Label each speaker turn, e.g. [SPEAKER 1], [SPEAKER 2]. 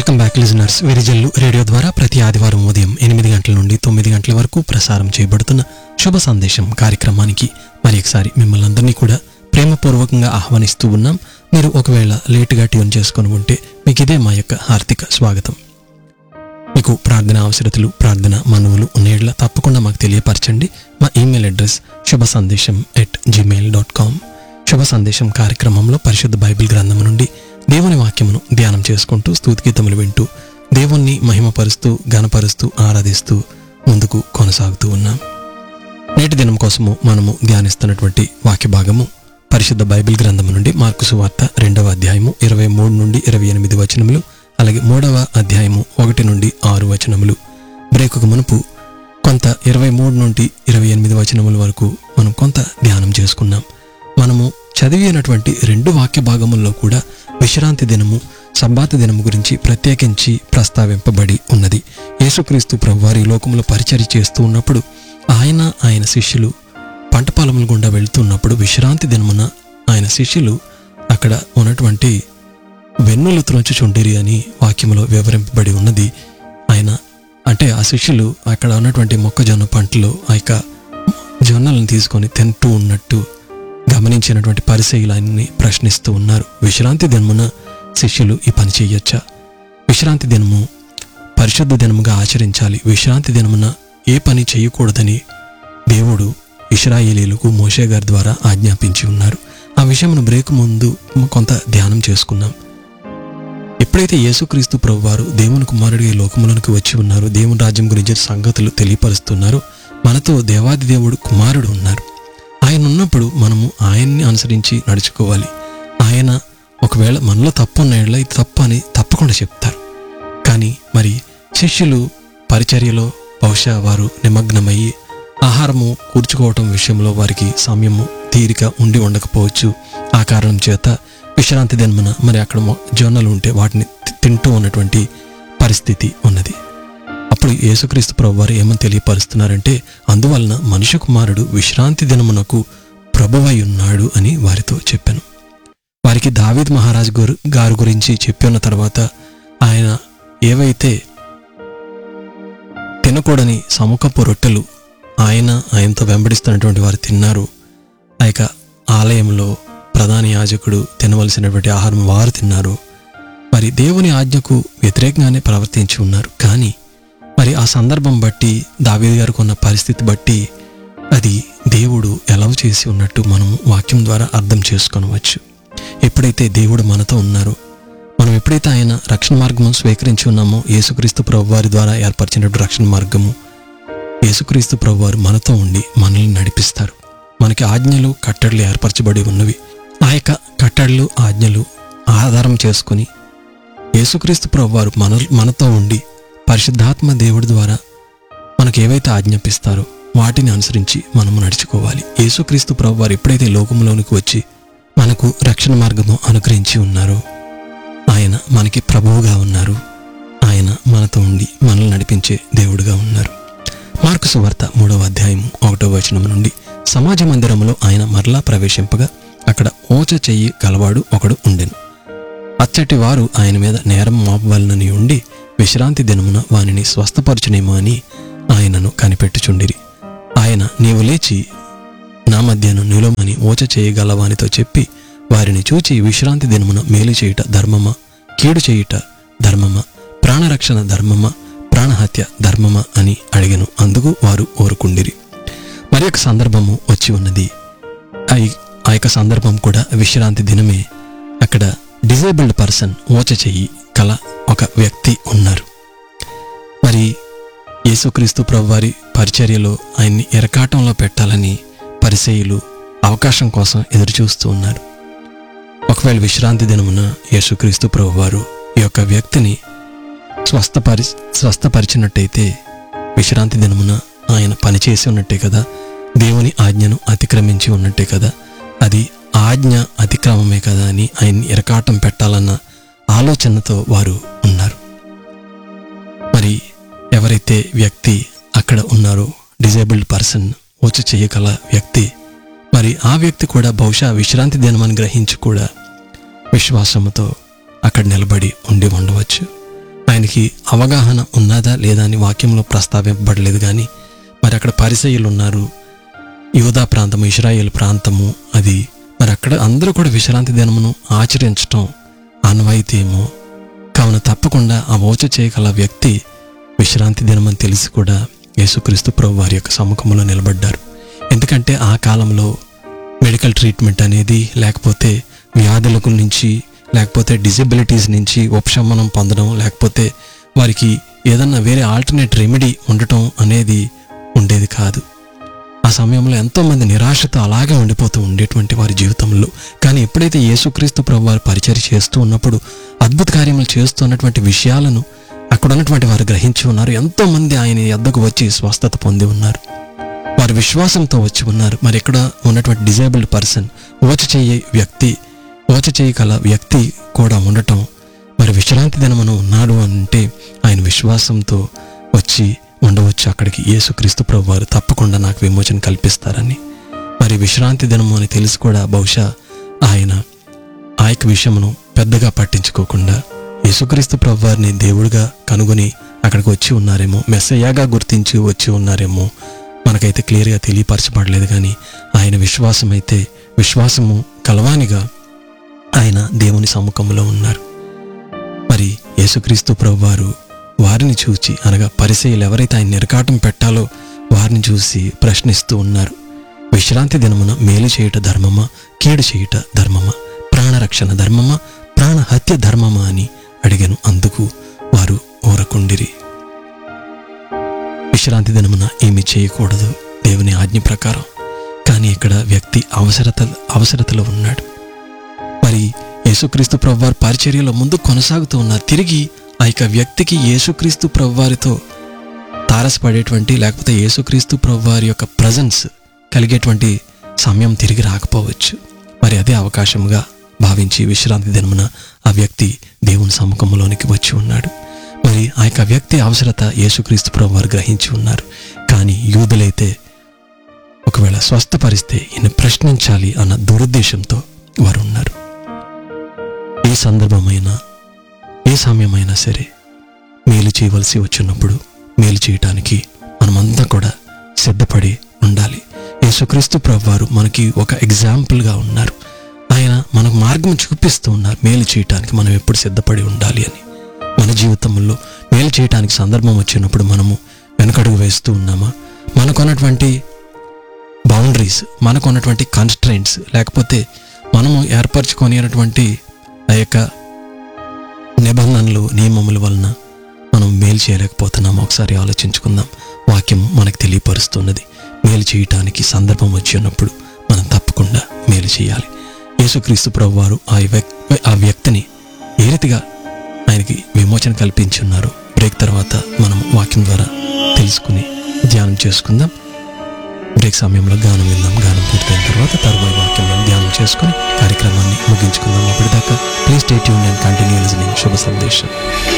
[SPEAKER 1] welcome back listeners Virijallu radio ద్వారా ప్రతి ఆదివారం ఉదయం ఎనిమిది గంటల నుండి తొమ్మిది గంటల వరకు ప్రసారం చేయబడుతున్న శుభ సందేశం కార్యక్రమానికి మరి ఒకసారి మిమ్మల్ని అందరినీ కూడా ప్రేమపూర్వకంగా ఆహ్వానిస్తూ ఉన్నాం మీరు ఒకవేళ లేటుగా ట్యూన్ చేసుకొని ఉంటే మీకు ఇదే మా యొక్క హార్దిక స్వాగతం మీకు ప్రార్థన అవసరతలు ప్రార్థన మనవులు ఉన్నేళ్ల తప్పకుండా మాకు తెలియపరచండి మా ఈమెయిల్ అడ్రస్ శుభ సందేశం ఎట్ జీమెయిల్ డాట్ కామ్ శుభ సందేశం కార్యక్రమంలో పరిశుద్ధ బైబిల్ గ్రంథం నుండి దేవుని వాక్యమును ధ్యానం చేసుకుంటూ స్తుతిగీతములు వింటూ దేవుణ్ణి మహిమపరుస్తూ గణపరుస్తూ ఆరాధిస్తూ ముందుకు కొనసాగుతూ ఉన్నాం నేటి దినం కోసము మనము ధ్యానిస్తున్నటువంటి వాక్య భాగము పరిశుద్ధ బైబిల్ గ్రంథము నుండి మార్కు సువార్త రెండవ అధ్యాయము ఇరవై మూడు నుండి ఇరవై ఎనిమిది వచనములు అలాగే మూడవ అధ్యాయము ఒకటి నుండి ఆరు వచనములు బ్రేకుకు మునుపు కొంత ఇరవై మూడు నుండి ఇరవై ఎనిమిది వచనముల వరకు మనం కొంత ధ్యానం చేసుకున్నాం మనము చదివినటువంటి రెండు వాక్య భాగముల్లో కూడా విశ్రాంతి దినము సబ్బాత దినము గురించి ప్రత్యేకించి ప్రస్తావింపబడి ఉన్నది యేసుక్రీస్తు ప్రభువారి లోకంలో పరిచర్య చేస్తూ ఉన్నప్పుడు ఆయన ఆయన శిష్యులు పంట పొలముల గుండా వెళ్తున్నప్పుడు విశ్రాంతి దినమున ఆయన శిష్యులు అక్కడ ఉన్నటువంటి వెన్నులు త్రోంచుచుండిరి అని వాక్యంలో వివరింపబడి ఉన్నది ఆయన అంటే ఆ శిష్యులు అక్కడ ఉన్నటువంటి మొక్కజొన్న పంటలో ఆ యొక్క జొన్నలను తీసుకొని తింటూ ఉన్నట్టు గమనించినటువంటి పరిశైలు ఆయన్ని ప్రశ్నిస్తూ ఉన్నారు విశ్రాంతి దినమున శిష్యులు ఈ పని చేయొచ్చా విశ్రాంతి దినము పరిశుద్ధ దినముగా ఆచరించాలి విశ్రాంతి దినమున ఏ పని చేయకూడదని దేవుడు ఇస్రాయేలీలకు మోషే గారి ద్వారా ఆజ్ఞాపించి ఉన్నారు ఆ విషయమును బ్రేక్ ముందు కొంత ధ్యానం చేసుకున్నాం ఎప్పుడైతే యేసుక్రీస్తు ప్రభువారు దేవుని కుమారుడిగా ఈ లోకములోనికి వచ్చి ఉన్నారు దేవుని రాజ్యం గురించి సంగతులు తెలియపరుస్తున్నారు మనతో దేవాది దేవుడు కుమారుడు ఉన్నారు ఆయన ఉన్నప్పుడు మనము ఆయన్ని అనుసరించి నడుచుకోవాలి ఆయన ఒకవేళ మనలో తప్పు ఉన్న యెడల ఇది తప్పు అని తప్పకుండా చెప్తారు కానీ మరి శిష్యులు పరిచర్యలో బహుశా వారు నిమగ్నమయ్యి ఆహారము కూర్చుకోవటం విషయంలో వారికి సమయము తీరిక ఉండి ఉండకపోవచ్చు ఆ కారణం చేత విశ్రాంతి దినమున మరి అక్కడ మొ- జొన్నలు ఉంటే వాటిని తి- తింటూ ఉన్నటువంటి పరిస్థితి ఉన్నది అప్పుడు యేసుక్రీస్తు ప్రభు వారు ఏమని తెలియపరుస్తున్నారంటే అందువలన మనుష్య కుమారుడు విశ్రాంతి దినమునకు ప్రభువై ఉన్నాడు అని వారితో చెప్పాను వారికి దావీద్ మహారాజ్ గారు గారి గురించి చెప్పి ఉన్న తర్వాత ఆయన ఏవైతే తినకూడని సముఖపు రొట్టెలు ఆయన ఆయనతో వెంబడిస్తున్నటువంటి వారు తిన్నారు ఆ యొక్క ఆలయంలో ప్రధాన యాజకుడు తినవలసినటువంటి ఆహారం వారు తిన్నారు మరి దేవుని ఆజ్ఞకు వ్యతిరేకంగానే ప్రవర్తించి ఉన్నారు కానీ మరి ఆ సందర్భం బట్టి దావీదు గారికి ఉన్న పరిస్థితి బట్టి అది దేవుడు ఎలవ్ చేసి ఉన్నట్టు మనం వాక్యం ద్వారా అర్థం చేసుకొనవచ్చు ఎప్పుడైతే దేవుడు మనతో ఉన్నారో మనం ఎప్పుడైతే ఆయన రక్షణ మార్గము స్వీకరించి ఉన్నామో యేసుక్రీస్తు ప్రభు వారి ద్వారా ఏర్పరిచినటువంటి రక్షణ మార్గము యేసుక్రీస్తు ప్రభు వారు మనతో ఉండి మనల్ని నడిపిస్తారు మనకి ఆజ్ఞలు కట్టడలు ఏర్పరచబడి ఉన్నవి ఆ యొక్క కట్టడలు ఆజ్ఞలు ఆధారం చేసుకొని యేసుక్రీస్తు ప్రభు వారు మన మనతో ఉండి పరిశుద్ధాత్మ దేవుడి ద్వారా మనకు ఏవైతే ఆజ్ఞాపిస్తారో వాటిని అనుసరించి మనము నడుచుకోవాలి యేసుక్రీస్తు ప్రభు వారు ఎప్పుడైతే లోకంలోనికి వచ్చి మనకు రక్షణ మార్గము అనుగ్రహించి ఉన్నారో ఆయన మనకి ప్రభువుగా ఉన్నారు ఆయన మనతో ఉండి మనల్ని నడిపించే దేవుడుగా ఉన్నారు మార్కు సువార్త మూడవ అధ్యాయం ఒకటో వచనం నుండి సమాజ మందిరంలో ఆయన మరలా ప్రవేశింపగా అక్కడ ఓచ చెయ్యి గలవాడు ఒకడు ఉండెను అచ్చటి వారు ఆయన మీద నేరం మోపవలనని ఉండి విశ్రాంతి దినమున వానిని స్వస్థపరచునేమో అని ఆయనను కనిపెట్టుచుండిరి ఆయన నీవు లేచి నా మధ్యను నిలుమని ఓచ చేయగలవానితో చెప్పి వారిని చూచి విశ్రాంతి దినమున మేలు చేయుట ధర్మమా కీడు చేయుట ధర్మమా ప్రాణరక్షణ ధర్మమా ప్రాణహత్య ధర్మమా అని అడిగను అందుకు వారు ఓరుకుండిరి మరి ఒక సందర్భము వచ్చి ఉన్నది ఆ ఈ- ఆ యొక్క సందర్భం కూడా విశ్రాంతి దినమే అక్కడ డిజేబుల్డ్ పర్సన్ ఓచ చెయ్యి కల ఒక వ్యక్తి ఉన్నారు మరి యేసుక్రీస్తు ప్రభువారి పరిచర్యలో ఆయన్ని ఎరకాటంలో పెట్టాలని పరిసయులు అవకాశం కోసం ఎదురు చూస్తూ ఉన్నారు ఒకవేళ విశ్రాంతి దినమున యేసుక్రీస్తు ప్రభువారు ఈ యొక్క వ్యక్తిని స్వస్థపరి స్వస్థపరిచినట్టయితే విశ్రాంతి దినమున ఆయన పనిచేసి ఉన్నట్టే కదా దేవుని ఆజ్ఞను అతిక్రమించి ఉన్నట్టే కదా అది ఆజ్ఞ అతిక్రమమే కదా అని ఆయన్ని ఎరకాటం పెట్టాలన్న ఆలోచనతో వారు ఉన్నారు మరి ఎవరైతే వ్యక్తి అక్కడ ఉన్నారో డిజేబుల్డ్ పర్సన్ వచ్చి చేయగల వ్యక్తి మరి ఆ వ్యక్తి కూడా బహుశా విశ్రాంతి దినమని గ్రహించి కూడా విశ్వాసముతో అక్కడ నిలబడి ఉండి ఉండవచ్చు ఆయనకి అవగాహన ఉన్నదా లేదా అని వాక్యంలో ప్రస్తావింపబడలేదు కానీ మరి అక్కడ పరిసయ్యులు ఉన్నారు యూదా ప్రాంతము ఇస్రాయేల్ ప్రాంతము అది మరి అక్కడ అందరూ కూడా విశ్రాంతి దినమును ఆచరించటం ఆనవాయితీ ఏమో కావున తప్పకుండా ఆ ఓచ చేయగల వ్యక్తి విశ్రాంతి దినమని తెలిసి కూడా యేసుక్రీస్తు ప్రభు వారి యొక్క సముఖంలో నిలబడ్డారు ఎందుకంటే ఆ కాలంలో మెడికల్ ట్రీట్మెంట్ అనేది లేకపోతే వ్యాధుల నుంచి లేకపోతే డిజబిలిటీస్ నుంచి ఉపశమనం పొందడం లేకపోతే వారికి ఏదన్నా వేరే ఆల్టర్నేట్ రెమెడీ ఉండటం అనేది ఉండేది కాదు ఆ సమయంలో ఎంతోమంది నిరాశతో అలాగే ఉండిపోతూ ఉండేటువంటి వారి జీవితంలో కానీ ఎప్పుడైతే యేసుక్రీస్తు ప్రభు వారు పరిచయం చేస్తూ ఉన్నప్పుడు అద్భుత కార్యములు చేస్తున్నటువంటి విషయాలను అక్కడ ఉన్నటువంటి వారు గ్రహించి ఉన్నారు ఎంతోమంది ఆయన ఎద్దకు వచ్చి స్వస్థత పొంది ఉన్నారు వారి విశ్వాసంతో వచ్చి ఉన్నారు మరి ఇక్కడ ఉన్నటువంటి డిజేబుల్డ్ పర్సన్ ఓచ చేయ వ్యక్తి ఓచ చేయగల వ్యక్తి కూడా ఉండటం మరి విశ్రాంతి దినమున ఉన్నాడు అంటే ఆయన విశ్వాసంతో వచ్చి ఉండవచ్చు అక్కడికి యేసుక్రీస్తు ప్రభు వారు తప్పకుండా నాకు విమోచన కల్పిస్తారని మరి విశ్రాంతి దినము అని తెలిసి కూడా బహుశా ఆయన ఆ యొక్క విషయమును పెద్దగా పట్టించుకోకుండా యేసుక్రీస్తు ప్రభు వారిని దేవుడిగా కనుగొని అక్కడికి వచ్చి ఉన్నారేమో మెస్సయ్యాగా గుర్తించి వచ్చి ఉన్నారేమో మనకైతే క్లియర్గా తెలియపరచబడలేదు కానీ ఆయన విశ్వాసం అయితే విశ్వాసము కలవానిగా ఆయన దేవుని సముఖంలో ఉన్నారు మరి యేసుక్రీస్తు ప్రభు వారు వారిని చూచి అనగా పరిచయలు ఎవరైతే ఆయన నిరకాటం పెట్టాలో వారిని చూసి ప్రశ్నిస్తూ ఉన్నారు విశ్రాంతి దినమున మేలు చేయుట ధర్మమా కీడు చేయుట ధర్మమా ప్రాణరక్షణ ధర్మమా ప్రాణహత్య ధర్మమా అని అడిగాను అందుకు వారు ఊరకుండిరి విశ్రాంతి దినమున ఏమి చేయకూడదు దేవుని ఆజ్ఞ ప్రకారం కానీ ఇక్కడ వ్యక్తి అవసరత అవసరతలో ఉన్నాడు మరి యేసుక్రీస్తు ప్రభువారి పరిచర్యలో ముందు కొనసాగుతూ ఉన్నారు తిరిగి ఆ యొక్క వ్యక్తికి యేసుక్రీస్తు ప్రభువారితో తారసపడేటువంటి లేకపోతే యేసుక్రీస్తు ప్రభువారి యొక్క ప్రజెన్స్ కలిగేటువంటి సమయం తిరిగి రాకపోవచ్చు మరి అదే అవకాశంగా భావించి విశ్రాంతి దినమున ఆ వ్యక్తి దేవుని సముఖంలోనికి వచ్చి ఉన్నాడు మరి ఆ యొక్క వ్యక్తి అవసరత యేసుక్రీస్తు ప్రభు వారు గ్రహించి ఉన్నారు కానీ యూదులైతే ఒకవేళ స్వస్థపరిస్తే ఈయన ప్రశ్నించాలి అన్న దురుద్దేశంతో వారు ఉన్నారు ఏ సందర్భమైనా ఏ సమయమైనా సరే మేలు చేయవలసి వచ్చినప్పుడు మేలు చేయటానికి మనమంతా కూడా సిద్ధపడి ఉండాలి యేసుక్రీస్తు ప్రభు వారు మనకి ఒక ఎగ్జాంపుల్గా ఉన్నారు ఆయన మనకు మార్గం చూపిస్తూ ఉన్నారు మేలు చేయటానికి మనం ఎప్పుడు సిద్ధపడి ఉండాలి అని మన జీవితంలో మేలు చేయటానికి సందర్భం వచ్చినప్పుడు మనము వెనకడుగు వేస్తూ ఉన్నామా మనకున్నటువంటి బౌండరీస్ మనకున్నటువంటి కన్స్ట్రైంట్స్ లేకపోతే మనము ఏర్పరచుకొనినటువంటి ఆ యొక్క నిబంధనలు నియమముల వలన మనం మేలు చేయలేకపోతున్నాం ఒకసారి ఆలోచించుకుందాం వాక్యం మనకు తెలియపరుస్తున్నది మేలు చేయటానికి సందర్భం వచ్చినప్పుడు మనం తప్పకుండా మేలు చేయాలి యేసుక్రీస్తు ప్రభు వారు ఆ వ్యక్- ఆ వ్యక్తిని ఏ రీతిగా ఆయనకి విమోచన కల్పించి ఉన్నారు బ్రేక్ తర్వాత మనం వాక్యం ద్వారా తెలుసుకుని ధ్యానం చేసుకుందాం బ్రేక్ సమయంలో గానం విందాం గానం పూర్తయిన తర్వాత తరువాయి వాక్యంలో ధ్యానం చేసుకుని కార్యక్రమాన్ని ముగించుకుందాం అప్పటిదాకా please stay tune and continue listening శుభ సందేశం